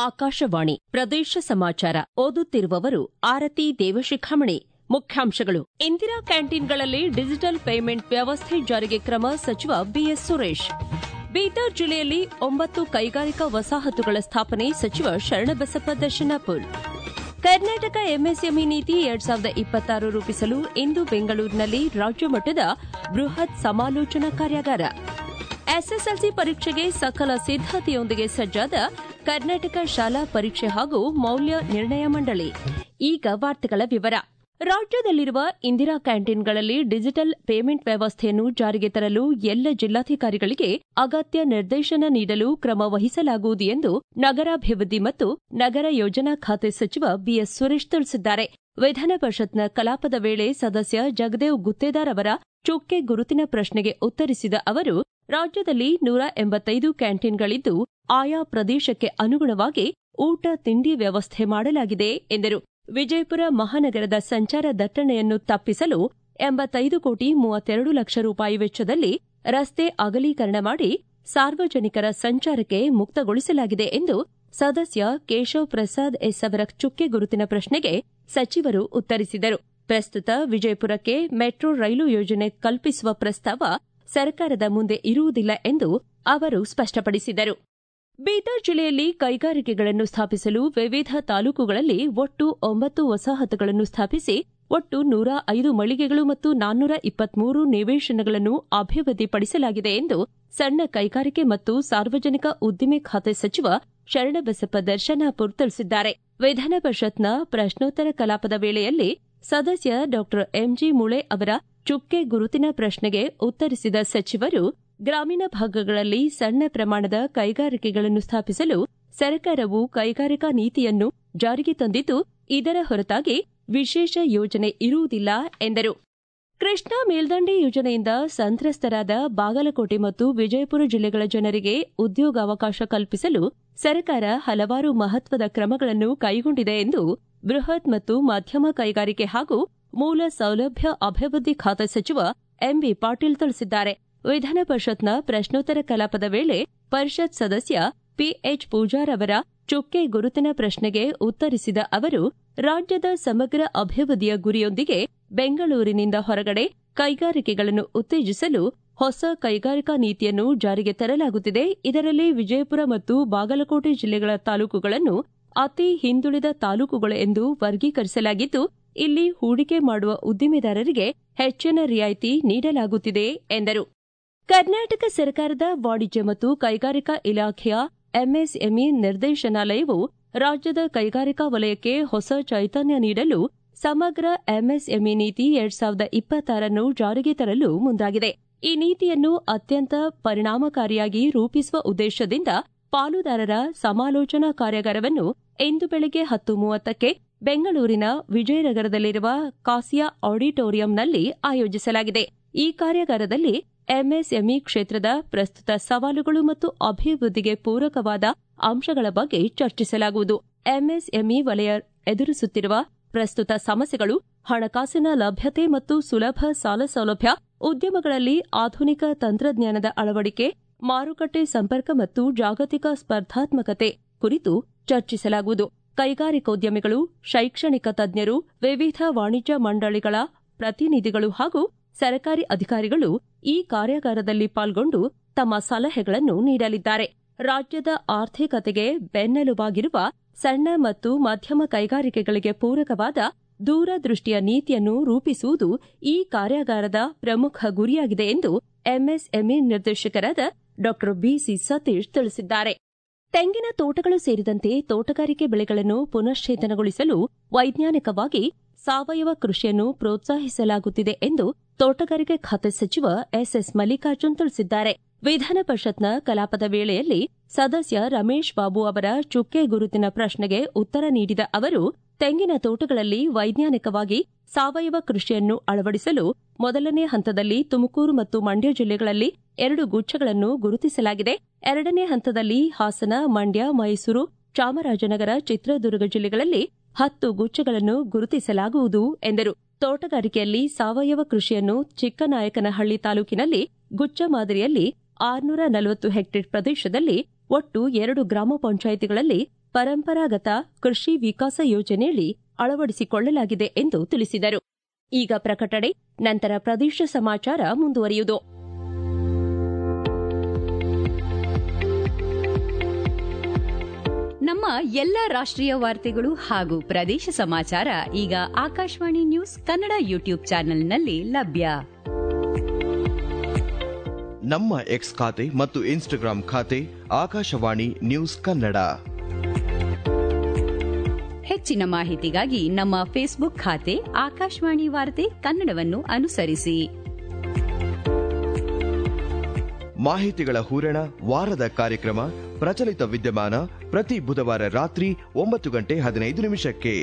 ಆಕಾಶವಾಣಿ ಪ್ರದೇಶ ಸಮಾಚಾರ ಓದುತ್ತಿರುವವರು ಆರತಿ ದೇವಶಿಖಾಮಣಿ ಮುಖ್ಯಾಂಶಗಳು ಇಂದಿರಾ ಕ್ಯಾಂಟೀನ್ಗಳಲ್ಲಿ ಡಿಜಿಟಲ್ ಪೇಮೆಂಟ್ ವ್ಯವಸ್ಥೆ ಜಾರಿಗೆ ಕ್ರಮ ಸಚಿವ ಬಿಎಸ್ ಸುರೇಶ್ ಬೀದರ್ ಜಿಲ್ಲೆಯಲ್ಲಿ ಒಂಬತ್ತು ಕೈಗಾರಿಕಾ ವಸಾಹತುಗಳ ಸ್ಥಾಪನೆ ಸಚಿವ ಶರಣಬಸಪ್ಪ ದರ್ಶನಾಪುರ್ ಕರ್ನಾಟಕ ಎಂಎಸ್ಎಂಇ ನೀತಿ ಎರಡ್ ಸಾವಿರದ ಇಪ್ಪತ್ತಾರು ರೂಪಿಸಲು ಇಂದು ಬೆಂಗಳೂರಿನಲ್ಲಿ ರಾಜ್ಯಮಟ್ಟದ ಬೃಹತ್ ಸಮಾಲೋಚನಾ ಕಾರ್ಯಾಗಾರ ಎಸ್ಎಸ್ಎಲ್ಸಿ ಪರೀಕ್ಷೆಗೆ ಸಕಲ ಸಿದ್ದತೆಯೊಂದಿಗೆ ಸಜ್ಜಾದ ಕರ್ನಾಟಕ ಶಾಲಾ ಪರೀಕ್ಷೆ ಹಾಗೂ ಮೌಲ್ಯ ನಿರ್ಣಯ ಮಂಡಳಿ ಈಗ ವಾರ್ತೆಗಳ ವಿವರ ರಾಜ್ಯದಲ್ಲಿರುವ ಇಂದಿರಾ ಕ್ಯಾಂಟೀನ್ಗಳಲ್ಲಿ ಡಿಜಿಟಲ್ ಪೇಮೆಂಟ್ ವ್ಯವಸ್ಥೆಯನ್ನು ಜಾರಿಗೆ ತರಲು ಎಲ್ಲ ಜಿಲ್ಲಾಧಿಕಾರಿಗಳಿಗೆ ಅಗತ್ಯ ನಿರ್ದೇಶನ ನೀಡಲು ಕ್ರಮ ವಹಿಸಲಾಗುವುದು ಎಂದು ನಗರಾಭಿವೃದ್ಧಿ ಮತ್ತು ನಗರ ಯೋಜನಾ ಖಾತೆ ಸಚಿವ ಬಿಎಸ್ ಸುರೇಶ್ ತಿಳಿಸಿದ್ದಾರೆ ವಿಧಾನ ಪರಿಷತ್ನ ಕಲಾಪದ ವೇಳೆ ಸದಸ್ಯ ಜಗದೇವ್ ಗುತ್ತೇದಾರ್ ಅವರ ಚುಕ್ಕೆ ಗುರುತಿನ ಪ್ರಶ್ನೆಗೆ ಉತ್ತರಿಸಿದ ಅವರು ರಾಜ್ಯದಲ್ಲಿ ನೂರ ಎಂಬತ್ತೈದು ಕ್ಯಾಂಟೀನ್ಗಳಿದ್ದು ಆಯಾ ಪ್ರದೇಶಕ್ಕೆ ಅನುಗುಣವಾಗಿ ಊಟ ತಿಂಡಿ ವ್ಯವಸ್ಥೆ ಮಾಡಲಾಗಿದೆ ಎಂದರು ವಿಜಯಪುರ ಮಹಾನಗರದ ಸಂಚಾರ ದಟ್ಟಣೆಯನ್ನು ತಪ್ಪಿಸಲು ಎಂಬತ್ತೈದು ಕೋಟಿ ಮೂವತ್ತೆರಡು ಲಕ್ಷ ರೂಪಾಯಿ ವೆಚ್ಚದಲ್ಲಿ ರಸ್ತೆ ಅಗಲೀಕರಣ ಮಾಡಿ ಸಾರ್ವಜನಿಕರ ಸಂಚಾರಕ್ಕೆ ಮುಕ್ತಗೊಳಿಸಲಾಗಿದೆ ಎಂದು ಸದಸ್ಯ ಕೇಶವ್ ಪ್ರಸಾದ್ ಎಸ್ ಅವರ ಚುಕ್ಕೆ ಗುರುತಿನ ಪ್ರಶ್ನೆಗೆ ಸಚಿವರು ಉತ್ತರಿಸಿದರು ಪ್ರಸ್ತುತ ವಿಜಯಪುರಕ್ಕೆ ಮೆಟ್ರೋ ರೈಲು ಯೋಜನೆ ಕಲ್ಪಿಸುವ ಪ್ರಸ್ತಾವ ಸರ್ಕಾರದ ಮುಂದೆ ಇರುವುದಿಲ್ಲ ಎಂದು ಅವರು ಸ್ಪಷ್ಟಪಡಿಸಿದರು ಬೀದರ್ ಜಿಲ್ಲೆಯಲ್ಲಿ ಕೈಗಾರಿಕೆಗಳನ್ನು ಸ್ಥಾಪಿಸಲು ವಿವಿಧ ತಾಲೂಕುಗಳಲ್ಲಿ ಒಟ್ಟು ಒಂಬತ್ತು ವಸಾಹತುಗಳನ್ನು ಸ್ಥಾಪಿಸಿ ಒಟ್ಟು ನೂರ ಐದು ಮಳಿಗೆಗಳು ಮತ್ತು ನಾನ್ನೂರ ಇಪ್ಪತ್ಮೂರು ನಿವೇಶನಗಳನ್ನು ಅಭಿವೃದ್ಧಿಪಡಿಸಲಾಗಿದೆ ಎಂದು ಸಣ್ಣ ಕೈಗಾರಿಕೆ ಮತ್ತು ಸಾರ್ವಜನಿಕ ಉದ್ದಿಮೆ ಖಾತೆ ಸಚಿವ ಶರಣಬಸಪ್ಪ ದರ್ಶನಾಪುರ್ ತಿಳಿಸಿದ್ದಾರೆ ವಿಧಾನ ಪರಿಷತ್ನ ಪ್ರಶ್ನೋತ್ತರ ಕಲಾಪದ ವೇಳೆಯಲ್ಲಿ ಸದಸ್ಯ ಡಾ ಎಂಜಿ ಮುಳೆ ಅವರ ಚುಕ್ಕೆ ಗುರುತಿನ ಪ್ರಶ್ನೆಗೆ ಉತ್ತರಿಸಿದ ಸಚಿವರು ಗ್ರಾಮೀಣ ಭಾಗಗಳಲ್ಲಿ ಸಣ್ಣ ಪ್ರಮಾಣದ ಕೈಗಾರಿಕೆಗಳನ್ನು ಸ್ಥಾಪಿಸಲು ಸರ್ಕಾರವು ಕೈಗಾರಿಕಾ ನೀತಿಯನ್ನು ಜಾರಿಗೆ ತಂದಿದ್ದು ಇದರ ಹೊರತಾಗಿ ವಿಶೇಷ ಯೋಜನೆ ಇರುವುದಿಲ್ಲ ಎಂದರು ಕೃಷ್ಣಾ ಮೇಲ್ದಂಡೆ ಯೋಜನೆಯಿಂದ ಸಂತ್ರಸ್ತರಾದ ಬಾಗಲಕೋಟೆ ಮತ್ತು ವಿಜಯಪುರ ಜಿಲ್ಲೆಗಳ ಜನರಿಗೆ ಉದ್ಯೋಗಾವಕಾಶ ಕಲ್ಪಿಸಲು ಸರ್ಕಾರ ಹಲವಾರು ಮಹತ್ವದ ಕ್ರಮಗಳನ್ನು ಕೈಗೊಂಡಿದೆ ಎಂದು ಬೃಹತ್ ಮತ್ತು ಮಧ್ಯಮ ಕೈಗಾರಿಕೆ ಹಾಗೂ ಮೂಲ ಸೌಲಭ್ಯ ಅಭಿವೃದ್ಧಿ ಖಾತೆ ಸಚಿವ ಎಂಬಿ ಪಾಟೀಲ್ ತಿಳಿಸಿದ್ದಾರೆ ವಿಧಾನ ಪರಿಷತ್ನ ಪ್ರಶ್ನೋತ್ತರ ಕಲಾಪದ ವೇಳೆ ಪರಿಷತ್ ಸದಸ್ಯ ಪಿಎಚ್ ಪೂಜಾರ್ ಅವರ ಚುಕ್ಕೆ ಗುರುತಿನ ಪ್ರಶ್ನೆಗೆ ಉತ್ತರಿಸಿದ ಅವರು ರಾಜ್ಯದ ಸಮಗ್ರ ಅಭಿವೃದ್ಧಿಯ ಗುರಿಯೊಂದಿಗೆ ಬೆಂಗಳೂರಿನಿಂದ ಹೊರಗಡೆ ಕೈಗಾರಿಕೆಗಳನ್ನು ಉತ್ತೇಜಿಸಲು ಹೊಸ ಕೈಗಾರಿಕಾ ನೀತಿಯನ್ನು ಜಾರಿಗೆ ತರಲಾಗುತ್ತಿದೆ ಇದರಲ್ಲಿ ವಿಜಯಪುರ ಮತ್ತು ಬಾಗಲಕೋಟೆ ಜಿಲ್ಲೆಗಳ ತಾಲೂಕುಗಳನ್ನು ಅತಿ ಹಿಂದುಳಿದ ತಾಲೂಕುಗಳು ಎಂದು ವರ್ಗೀಕರಿಸಲಾಗಿದ್ದು ಇಲ್ಲಿ ಹೂಡಿಕೆ ಮಾಡುವ ಉದ್ದಿಮೆದಾರರಿಗೆ ಹೆಚ್ಚಿನ ರಿಯಾಯಿತಿ ನೀಡಲಾಗುತ್ತಿದೆ ಎಂದರು ಕರ್ನಾಟಕ ಸರ್ಕಾರದ ವಾಣಿಜ್ಯ ಮತ್ತು ಕೈಗಾರಿಕಾ ಇಲಾಖೆಯ ಎಂಎಸ್ಎಂಇ ನಿರ್ದೇಶನಾಲಯವು ರಾಜ್ಯದ ಕೈಗಾರಿಕಾ ವಲಯಕ್ಕೆ ಹೊಸ ಚೈತನ್ಯ ನೀಡಲು ಸಮಗ್ರ ಎಂಎಸ್ಎಂಇ ನೀತಿ ಎರಡ್ ಸಾವಿರದ ಇಪ್ಪತ್ತಾರನ್ನು ಜಾರಿಗೆ ತರಲು ಮುಂದಾಗಿದೆ ಈ ನೀತಿಯನ್ನು ಅತ್ಯಂತ ಪರಿಣಾಮಕಾರಿಯಾಗಿ ರೂಪಿಸುವ ಉದ್ದೇಶದಿಂದ ಪಾಲುದಾರರ ಸಮಾಲೋಚನಾ ಕಾರ್ಯಾಗಾರವನ್ನು ಇಂದು ಬೆಳಗ್ಗೆ ಹತ್ತು ಮೂವತ್ತಕ್ಕೆ ಬೆಂಗಳೂರಿನ ವಿಜಯನಗರದಲ್ಲಿರುವ ಕಾಸಿಯಾ ಆಡಿಟೋರಿಯಂನಲ್ಲಿ ಆಯೋಜಿಸಲಾಗಿದೆ ಈ ಕಾರ್ಯಾಗಾರದಲ್ಲಿ ಎಂಎಸ್ಎಂಇ ಕ್ಷೇತ್ರದ ಪ್ರಸ್ತುತ ಸವಾಲುಗಳು ಮತ್ತು ಅಭಿವೃದ್ಧಿಗೆ ಪೂರಕವಾದ ಅಂಶಗಳ ಬಗ್ಗೆ ಚರ್ಚಿಸಲಾಗುವುದು ಎಂಎಸ್ಎಂಇ ವಲಯ ಎದುರಿಸುತ್ತಿರುವ ಪ್ರಸ್ತುತ ಸಮಸ್ಯೆಗಳು ಹಣಕಾಸಿನ ಲಭ್ಯತೆ ಮತ್ತು ಸುಲಭ ಸಾಲ ಸೌಲಭ್ಯ ಉದ್ಯಮಗಳಲ್ಲಿ ಆಧುನಿಕ ತಂತ್ರಜ್ಞಾನದ ಅಳವಡಿಕೆ ಮಾರುಕಟ್ಟೆ ಸಂಪರ್ಕ ಮತ್ತು ಜಾಗತಿಕ ಸ್ಪರ್ಧಾತ್ಮಕತೆ ಕುರಿತು ಚರ್ಚಿಸಲಾಗುವುದು ಕೈಗಾರಿಕೋದ್ಯಮಿಗಳು ಶೈಕ್ಷಣಿಕ ತಜ್ಞರು ವಿವಿಧ ವಾಣಿಜ್ಯ ಮಂಡಳಿಗಳ ಪ್ರತಿನಿಧಿಗಳು ಹಾಗೂ ಸರ್ಕಾರಿ ಅಧಿಕಾರಿಗಳು ಈ ಕಾರ್ಯಾಗಾರದಲ್ಲಿ ಪಾಲ್ಗೊಂಡು ತಮ್ಮ ಸಲಹೆಗಳನ್ನು ನೀಡಲಿದ್ದಾರೆ ರಾಜ್ಯದ ಆರ್ಥಿಕತೆಗೆ ಬೆನ್ನೆಲುಬಾಗಿರುವ ಸಣ್ಣ ಮತ್ತು ಮಧ್ಯಮ ಕೈಗಾರಿಕೆಗಳಿಗೆ ಪೂರಕವಾದ ದೂರದೃಷ್ಟಿಯ ನೀತಿಯನ್ನು ರೂಪಿಸುವುದು ಈ ಕಾರ್ಯಾಗಾರದ ಪ್ರಮುಖ ಗುರಿಯಾಗಿದೆ ಎಂದು ಎಂಎಸ್ಎಂಇ ನಿರ್ದೇಶಕರಾದ ಡಾ ಬಿಸಿ ಸತೀಶ್ ತಿಳಿಸಿದ್ದಾರೆ ತೆಂಗಿನ ತೋಟಗಳು ಸೇರಿದಂತೆ ತೋಟಗಾರಿಕೆ ಬೆಳೆಗಳನ್ನು ಪುನಶ್ಚೇತನಗೊಳಿಸಲು ವೈಜ್ಞಾನಿಕವಾಗಿ ಸಾವಯವ ಕೃಷಿಯನ್ನು ಪ್ರೋತ್ಸಾಹಿಸಲಾಗುತ್ತಿದೆ ಎಂದು ತೋಟಗಾರಿಕೆ ಖಾತೆ ಸಚಿವ ಎಸ್ಎಸ್ ಮಲ್ಲಿಕಾರ್ಜುನ್ ತಿಳಿಸಿದ್ದಾರೆ ವಿಧಾನ ಪರಿಷತ್ನ ಕಲಾಪದ ವೇಳೆಯಲ್ಲಿ ಸದಸ್ಯ ರಮೇಶ್ ಬಾಬು ಅವರ ಚುಕ್ಕೆ ಗುರುತಿನ ಪ್ರಶ್ನೆಗೆ ಉತ್ತರ ನೀಡಿದ ಅವರು ತೆಂಗಿನ ತೋಟಗಳಲ್ಲಿ ವೈಜ್ಞಾನಿಕವಾಗಿ ಸಾವಯವ ಕೃಷಿಯನ್ನು ಅಳವಡಿಸಲು ಮೊದಲನೇ ಹಂತದಲ್ಲಿ ತುಮಕೂರು ಮತ್ತು ಮಂಡ್ಯ ಜಿಲ್ಲೆಗಳಲ್ಲಿ ಎರಡು ಗುಚ್ಛಗಳನ್ನು ಗುರುತಿಸಲಾಗಿದೆ ಎರಡನೇ ಹಂತದಲ್ಲಿ ಹಾಸನ ಮಂಡ್ಯ ಮೈಸೂರು ಚಾಮರಾಜನಗರ ಚಿತ್ರದುರ್ಗ ಜಿಲ್ಲೆಗಳಲ್ಲಿ ಹತ್ತು ಗುಚ್ಛಗಳನ್ನು ಗುರುತಿಸಲಾಗುವುದು ಎಂದರು ತೋಟಗಾರಿಕೆಯಲ್ಲಿ ಸಾವಯವ ಕೃಷಿಯನ್ನು ಚಿಕ್ಕನಾಯಕನಹಳ್ಳಿ ತಾಲೂಕಿನಲ್ಲಿ ಗುಚ್ಛ ಮಾದರಿಯಲ್ಲಿ ಆರುನೂರ ನಲವತ್ತು ಹೆಕ್ಟೇರ್ ಪ್ರದೇಶದಲ್ಲಿ ಒಟ್ಟು ಎರಡು ಗ್ರಾಮ ಪಂಚಾಯಿತಿಗಳಲ್ಲಿ ಪರಂಪರಾಗತ ಕೃಷಿ ವಿಕಾಸ ಯೋಜನೆಯಲ್ಲಿ ಅಳವಡಿಸಿಕೊಳ್ಳಲಾಗಿದೆ ಎಂದು ತಿಳಿಸಿದರು ಈಗ ಪ್ರಕಟಣೆ ನಂತರ ಪ್ರದೇಶ ಸಮಾಚಾರ ಮುಂದುವರಿಯುವುದು ನಮ್ಮ ಎಲ್ಲ ರಾಷ್ಟ್ರೀಯ ವಾರ್ತೆಗಳು ಹಾಗೂ ಪ್ರದೇಶ ಸಮಾಚಾರ ಈಗ ಆಕಾಶವಾಣಿ ನ್ಯೂಸ್ ಕನ್ನಡ ಯೂಟ್ಯೂಬ್ ಚಾನೆಲ್ನಲ್ಲಿ ಲಭ್ಯ ನಮ್ಮ ಎಕ್ಸ್ ಖಾತೆ ಮತ್ತು ಇನ್ಸ್ಟಾಗ್ರಾಂ ಖಾತೆ ಆಕಾಶವಾಣಿ ನ್ಯೂಸ್ ಕನ್ನಡ ಹೆಚ್ಚಿನ ಮಾಹಿತಿಗಾಗಿ ನಮ್ಮ ಫೇಸ್ಬುಕ್ ಖಾತೆ ಆಕಾಶವಾಣಿ ವಾರ್ತೆ ಕನ್ನಡವನ್ನು ಅನುಸರಿಸಿ ಮಾಹಿತಿಗಳ ಹೂರಣ ವಾರದ ಕಾರ್ಯಕ್ರಮ ಪ್ರಚಲಿತ ವಿದ್ಯಮಾನ ಪ್ರತಿ ಬುಧವಾರ ರಾತ್ರಿ ಒಂಬತ್ತು ಗಂಟೆ ಹದಿನೈದು ನಿಮಿಷಕ್ಕೆ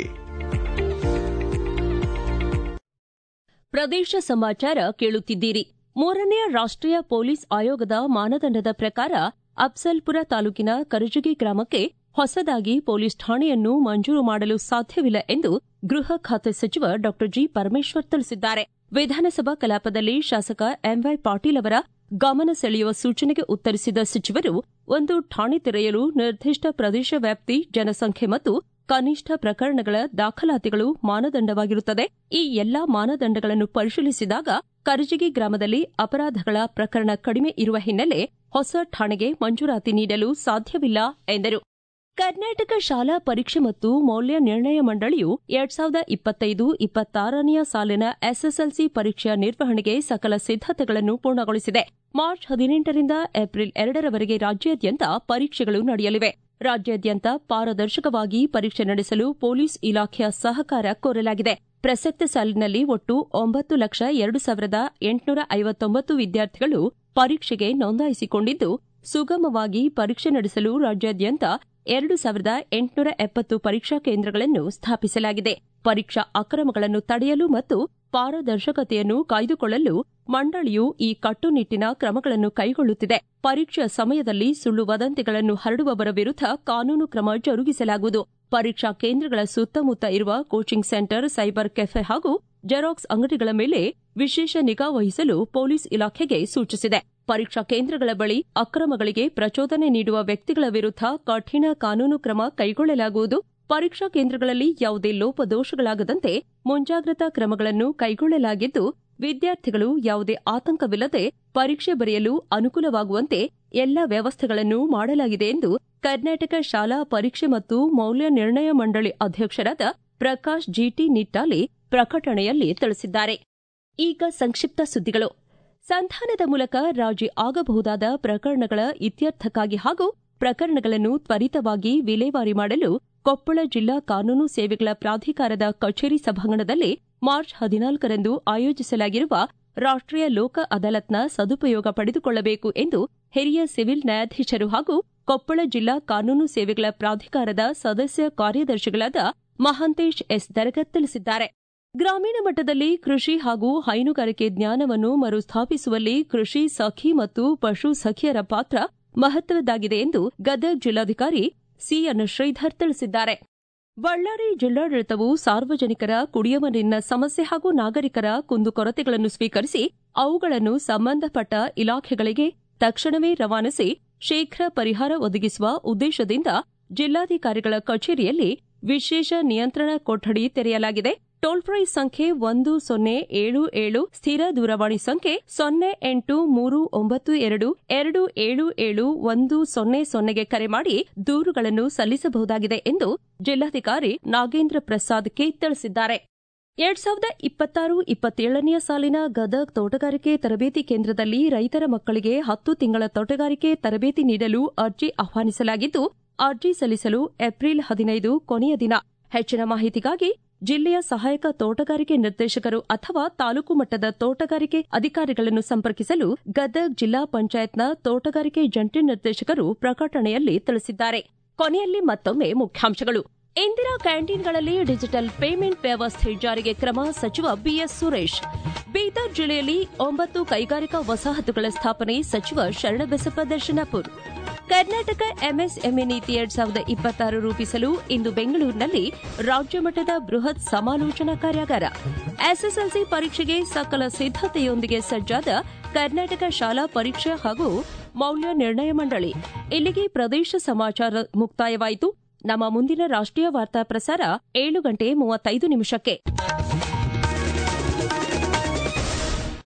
ಪ್ರದೇಶ ಸಮಾಚಾರ ಕೇಳುತ್ತಿದ್ದೀರಿ ಮೂರನೆಯ ರಾಷ್ಟ್ರೀಯ ಪೊಲೀಸ್ ಆಯೋಗದ ಮಾನದಂಡದ ಪ್ರಕಾರ ಅಫ್ಸಲ್ಪುರ ತಾಲೂಕಿನ ಕರಜಗಿ ಗ್ರಾಮಕ್ಕೆ ಹೊಸದಾಗಿ ಪೊಲೀಸ್ ಠಾಣೆಯನ್ನು ಮಂಜೂರು ಮಾಡಲು ಸಾಧ್ಯವಿಲ್ಲ ಎಂದು ಗೃಹ ಖಾತೆ ಸಚಿವ ಡಾ ಜಿ ಪರಮೇಶ್ವರ್ ತಿಳಿಸಿದ್ದಾರೆ ವಿಧಾನಸಭಾ ಕಲಾಪದಲ್ಲಿ ಶಾಸಕ ಎಂವೈ ಪಾಟೀಲ್ ಅವರ ಗಮನ ಸೆಳೆಯುವ ಸೂಚನೆಗೆ ಉತ್ತರಿಸಿದ ಸಚಿವರು ಒಂದು ಠಾಣೆ ತೆರೆಯಲು ನಿರ್ದಿಷ್ಟ ಪ್ರದೇಶ ವ್ಯಾಪ್ತಿ ಜನಸಂಖ್ಯೆ ಮತ್ತು ಕನಿಷ್ಠ ಪ್ರಕರಣಗಳ ದಾಖಲಾತಿಗಳು ಮಾನದಂಡವಾಗಿರುತ್ತದೆ ಈ ಎಲ್ಲಾ ಮಾನದಂಡಗಳನ್ನು ಪರಿಶೀಲಿಸಿದಾಗ ಕರಜಗಿ ಗ್ರಾಮದಲ್ಲಿ ಅಪರಾಧಗಳ ಪ್ರಕರಣ ಕಡಿಮೆ ಇರುವ ಹಿನ್ನೆಲೆ ಹೊಸ ಠಾಣೆಗೆ ಮಂಜೂರಾತಿ ನೀಡಲು ಸಾಧ್ಯವಿಲ್ಲ ಎಂದರು ಕರ್ನಾಟಕ ಶಾಲಾ ಪರೀಕ್ಷೆ ಮತ್ತು ಮೌಲ್ಯ ನಿರ್ಣಯ ಮಂಡಳಿಯು ಎರಡ್ ಸಾವಿರದ ಇಪ್ಪತ್ತೈದು ಇಪ್ಪತ್ತಾರನೆಯ ಸಾಲಿನ ಎಸ್ಎಸ್ಎಲ್ಸಿ ಪರೀಕ್ಷೆಯ ನಿರ್ವಹಣೆಗೆ ಸಕಲ ಸಿದ್ದತೆಗಳನ್ನು ಪೂರ್ಣಗೊಳಿಸಿದೆ ಮಾರ್ಚ್ ಹದಿನೆಂಟರಿಂದ ಏಪ್ರಿಲ್ ಎರಡರವರೆಗೆ ರಾಜ್ಯಾದ್ಯಂತ ಪರೀಕ್ಷೆಗಳು ನಡೆಯಲಿವೆ ರಾಜ್ಯಾದ್ಯಂತ ಪಾರದರ್ಶಕವಾಗಿ ಪರೀಕ್ಷೆ ನಡೆಸಲು ಪೊಲೀಸ್ ಇಲಾಖೆಯ ಸಹಕಾರ ಕೋರಲಾಗಿದೆ ಪ್ರಸಕ್ತ ಸಾಲಿನಲ್ಲಿ ಒಟ್ಟು ಒಂಬತ್ತು ಲಕ್ಷ ಎರಡು ಸಾವಿರದ ಎಂಟುನೂರ ಐವತ್ತೊಂಬತ್ತು ವಿದ್ಯಾರ್ಥಿಗಳು ಪರೀಕ್ಷೆಗೆ ನೋಂದಾಯಿಸಿಕೊಂಡಿದ್ದು ಸುಗಮವಾಗಿ ಪರೀಕ್ಷೆ ನಡೆಸಲು ರಾಜ್ಯಾದ್ಯಂತ ಎರಡು ಸಾವಿರದ ಎಂಟುನೂರ ಎಪ್ಪತ್ತು ಪರೀಕ್ಷಾ ಕೇಂದ್ರಗಳನ್ನು ಸ್ಥಾಪಿಸಲಾಗಿದೆ ಪರೀಕ್ಷಾ ಅಕ್ರಮಗಳನ್ನು ತಡೆಯಲು ಮತ್ತು ಪಾರದರ್ಶಕತೆಯನ್ನು ಕಾಯ್ದುಕೊಳ್ಳಲು ಮಂಡಳಿಯು ಈ ಕಟ್ಟುನಿಟ್ಟಿನ ಕ್ರಮಗಳನ್ನು ಕೈಗೊಳ್ಳುತ್ತಿದೆ ಪರೀಕ್ಷೆಯ ಸಮಯದಲ್ಲಿ ಸುಳ್ಳು ವದಂತಿಗಳನ್ನು ಹರಡುವವರ ವಿರುದ್ಧ ಕಾನೂನು ಕ್ರಮ ಜರುಗಿಸಲಾಗುವುದು ಪರೀಕ್ಷಾ ಕೇಂದ್ರಗಳ ಸುತ್ತಮುತ್ತ ಇರುವ ಕೋಚಿಂಗ್ ಸೆಂಟರ್ ಸೈಬರ್ ಕೆಫೆ ಹಾಗೂ ಜೆರಾಕ್ಸ್ ಅಂಗಡಿಗಳ ಮೇಲೆ ವಿಶೇಷ ನಿಗಾ ವಹಿಸಲು ಪೊಲೀಸ್ ಇಲಾಖೆಗೆ ಸೂಚಿಸಿದೆ ಪರೀಕ್ಷಾ ಕೇಂದ್ರಗಳ ಬಳಿ ಅಕ್ರಮಗಳಿಗೆ ಪ್ರಚೋದನೆ ನೀಡುವ ವ್ಯಕ್ತಿಗಳ ವಿರುದ್ಧ ಕಠಿಣ ಕಾನೂನು ಕ್ರಮ ಕೈಗೊಳ್ಳಲಾಗುವುದು ಪರೀಕ್ಷಾ ಕೇಂದ್ರಗಳಲ್ಲಿ ಯಾವುದೇ ಲೋಪದೋಷಗಳಾಗದಂತೆ ಮುಂಜಾಗ್ರತಾ ಕ್ರಮಗಳನ್ನು ಕೈಗೊಳ್ಳಲಾಗಿದ್ದು ವಿದ್ಯಾರ್ಥಿಗಳು ಯಾವುದೇ ಆತಂಕವಿಲ್ಲದೆ ಪರೀಕ್ಷೆ ಬರೆಯಲು ಅನುಕೂಲವಾಗುವಂತೆ ಎಲ್ಲ ವ್ಯವಸ್ಥೆಗಳನ್ನು ಮಾಡಲಾಗಿದೆ ಎಂದು ಕರ್ನಾಟಕ ಶಾಲಾ ಪರೀಕ್ಷೆ ಮತ್ತು ಮೌಲ್ಯ ನಿರ್ಣಯ ಮಂಡಳಿ ಅಧ್ಯಕ್ಷರಾದ ಪ್ರಕಾಶ್ ಜಿಟಿ ನಿಟ್ಟಾಲಿ ಪ್ರಕಟಣೆಯಲ್ಲಿ ತಿಳಿಸಿದ್ದಾರೆ ಈಗ ಸಂಕ್ಷಿಪ್ತ ಸುದ್ದಿಗಳು ಸಂಧಾನದ ಮೂಲಕ ರಾಜಿ ಆಗಬಹುದಾದ ಪ್ರಕರಣಗಳ ಇತ್ಯರ್ಥಕ್ಕಾಗಿ ಹಾಗೂ ಪ್ರಕರಣಗಳನ್ನು ತ್ವರಿತವಾಗಿ ವಿಲೇವಾರಿ ಮಾಡಲು ಕೊಪ್ಪಳ ಜಿಲ್ಲಾ ಕಾನೂನು ಸೇವೆಗಳ ಪ್ರಾಧಿಕಾರದ ಕಚೇರಿ ಸಭಾಂಗಣದಲ್ಲಿ ಮಾರ್ಚ್ ಹದಿನಾಲ್ಕರಂದು ಆಯೋಜಿಸಲಾಗಿರುವ ರಾಷ್ಟ್ರೀಯ ಲೋಕ ಅದಾಲತ್ನ ಸದುಪಯೋಗ ಪಡೆದುಕೊಳ್ಳಬೇಕು ಎಂದು ಹಿರಿಯ ಸಿವಿಲ್ ನ್ಯಾಯಾಧೀಶರು ಹಾಗೂ ಕೊಪ್ಪಳ ಜಿಲ್ಲಾ ಕಾನೂನು ಸೇವೆಗಳ ಪ್ರಾಧಿಕಾರದ ಸದಸ್ಯ ಕಾರ್ಯದರ್ಶಿಗಳಾದ ಮಹಾಂತೇಶ್ ಎಸ್ ದರಗತ್ ತಿಳಿಸಿದ್ದಾರೆ ಗ್ರಾಮೀಣ ಮಟ್ಟದಲ್ಲಿ ಕೃಷಿ ಹಾಗೂ ಹೈನುಗಾರಿಕೆ ಜ್ಞಾನವನ್ನು ಮರುಸ್ಥಾಪಿಸುವಲ್ಲಿ ಕೃಷಿ ಸಖಿ ಮತ್ತು ಪಶು ಸಖಿಯರ ಪಾತ್ರ ಮಹತ್ವದ್ದಾಗಿದೆ ಎಂದು ಗದಗ್ ಜಿಲ್ಲಾಧಿಕಾರಿ ಸಿಎನ್ ಶ್ರೀಧರ್ ತಿಳಿಸಿದ್ದಾರೆ ಬಳ್ಳಾರಿ ಜಿಲ್ಲಾಡಳಿತವು ಸಾರ್ವಜನಿಕರ ಕುಡಿಯುವ ನೀರಿನ ಸಮಸ್ಯೆ ಹಾಗೂ ನಾಗರಿಕರ ಕುಂದುಕೊರತೆಗಳನ್ನು ಸ್ವೀಕರಿಸಿ ಅವುಗಳನ್ನು ಸಂಬಂಧಪಟ್ಟ ಇಲಾಖೆಗಳಿಗೆ ತಕ್ಷಣವೇ ರವಾನಿಸಿ ಶೀಘ್ರ ಪರಿಹಾರ ಒದಗಿಸುವ ಉದ್ದೇಶದಿಂದ ಜಿಲ್ಲಾಧಿಕಾರಿಗಳ ಕಚೇರಿಯಲ್ಲಿ ವಿಶೇಷ ನಿಯಂತ್ರಣ ಕೊಠಡಿ ತೆರೆಯಲಾಗಿದೆ ಟೋಲ್ ಫ್ರೀ ಸಂಖ್ಯೆ ಒಂದು ಸೊನ್ನೆ ಏಳು ಏಳು ಸ್ಥಿರ ದೂರವಾಣಿ ಸಂಖ್ಯೆ ಸೊನ್ನೆ ಎಂಟು ಮೂರು ಒಂಬತ್ತು ಎರಡು ಎರಡು ಏಳು ಏಳು ಒಂದು ಸೊನ್ನೆ ಸೊನ್ನೆಗೆ ಕರೆ ಮಾಡಿ ದೂರುಗಳನ್ನು ಸಲ್ಲಿಸಬಹುದಾಗಿದೆ ಎಂದು ಜಿಲ್ಲಾಧಿಕಾರಿ ನಾಗೇಂದ್ರ ಪ್ರಸಾದ್ ಕೆ ತಿಳಿಸಿದ್ದಾರೆ ಎರಡ್ ಸಾವಿರದ ಇಪ್ಪತ್ತಾರು ಇಪ್ಪತ್ತೇಳನೆಯ ಸಾಲಿನ ಗದಗ್ ತೋಟಗಾರಿಕೆ ತರಬೇತಿ ಕೇಂದ್ರದಲ್ಲಿ ರೈತರ ಮಕ್ಕಳಿಗೆ ಹತ್ತು ತಿಂಗಳ ತೋಟಗಾರಿಕೆ ತರಬೇತಿ ನೀಡಲು ಅರ್ಜಿ ಆಹ್ವಾನಿಸಲಾಗಿದ್ದು ಅರ್ಜಿ ಸಲ್ಲಿಸಲು ಏಪ್ರಿಲ್ ಹದಿನೈದು ಕೊನೆಯ ದಿನ ಹೆಚ್ಚಿನ ಮಾಹಿತಿಗಾಗಿ ಜಿಲ್ಲೆಯ ಸಹಾಯಕ ತೋಟಗಾರಿಕೆ ನಿರ್ದೇಶಕರು ಅಥವಾ ತಾಲೂಕು ಮಟ್ಟದ ತೋಟಗಾರಿಕೆ ಅಧಿಕಾರಿಗಳನ್ನು ಸಂಪರ್ಕಿಸಲು ಗದಗ್ ಜಿಲ್ಲಾ ಪಂಚಾಯತ್ನ ತೋಟಗಾರಿಕೆ ಜಂಟಿ ನಿರ್ದೇಶಕರು ಪ್ರಕಟಣೆಯಲ್ಲಿ ತಿಳಿಸಿದ್ದಾರೆ ಕೊನೆಯಲ್ಲಿ ಮತ್ತೊಮ್ಮೆ ಮುಖ್ಯಾಂಶಗಳು ಇಂದಿರಾ ಕ್ಯಾಂಟೀನ್ಗಳಲ್ಲಿ ಡಿಜಿಟಲ್ ಪೇಮೆಂಟ್ ವ್ಯವಸ್ಥೆ ಜಾರಿಗೆ ಕ್ರಮ ಸಚಿವ ಬಿಎಸ್ ಸುರೇಶ್ ಬೀದರ್ ಜಿಲ್ಲೆಯಲ್ಲಿ ಒಂಬತ್ತು ಕೈಗಾರಿಕಾ ವಸಾಹತುಗಳ ಸ್ಥಾಪನೆ ಸಚಿವ ಶರಣಬಸಪ್ಪ ದರ್ಶನಾಪುರ್ ಕರ್ನಾಟಕ ಎಂಎಸ್ಎಂಇ ನೀತಿ ಎರಡ್ ಸಾವಿರದ ಇಪ್ಪತ್ತಾರು ರೂಪಿಸಲು ಇಂದು ಬೆಂಗಳೂರಿನಲ್ಲಿ ರಾಜ್ಯಮಟ್ಟದ ಬೃಹತ್ ಸಮಾಲೋಚನಾ ಕಾರ್ಯಾಗಾರ ಎಸ್ಎಸ್ಎಲ್ಸಿ ಪರೀಕ್ಷೆಗೆ ಸಕಲ ಸಿದ್ದತೆಯೊಂದಿಗೆ ಸಜ್ಜಾದ ಕರ್ನಾಟಕ ಶಾಲಾ ಪರೀಕ್ಷೆ ಹಾಗೂ ಮೌಲ್ಯ ನಿರ್ಣಯ ಮಂಡಳಿ ಇಲ್ಲಿಗೆ ಪ್ರದೇಶ ಸಮಾಚಾರ ಮುಕ್ತಾಯವಾಯಿತು ನಮ್ಮ ಮುಂದಿನ ರಾಷ್ಟ್ರೀಯ ವಾರ್ತಾ ಪ್ರಸಾರ ಏಳು ಗಂಟೆ ಮೂವತ್ತೈದು ನಿಮಿಷಕ್ಕೆ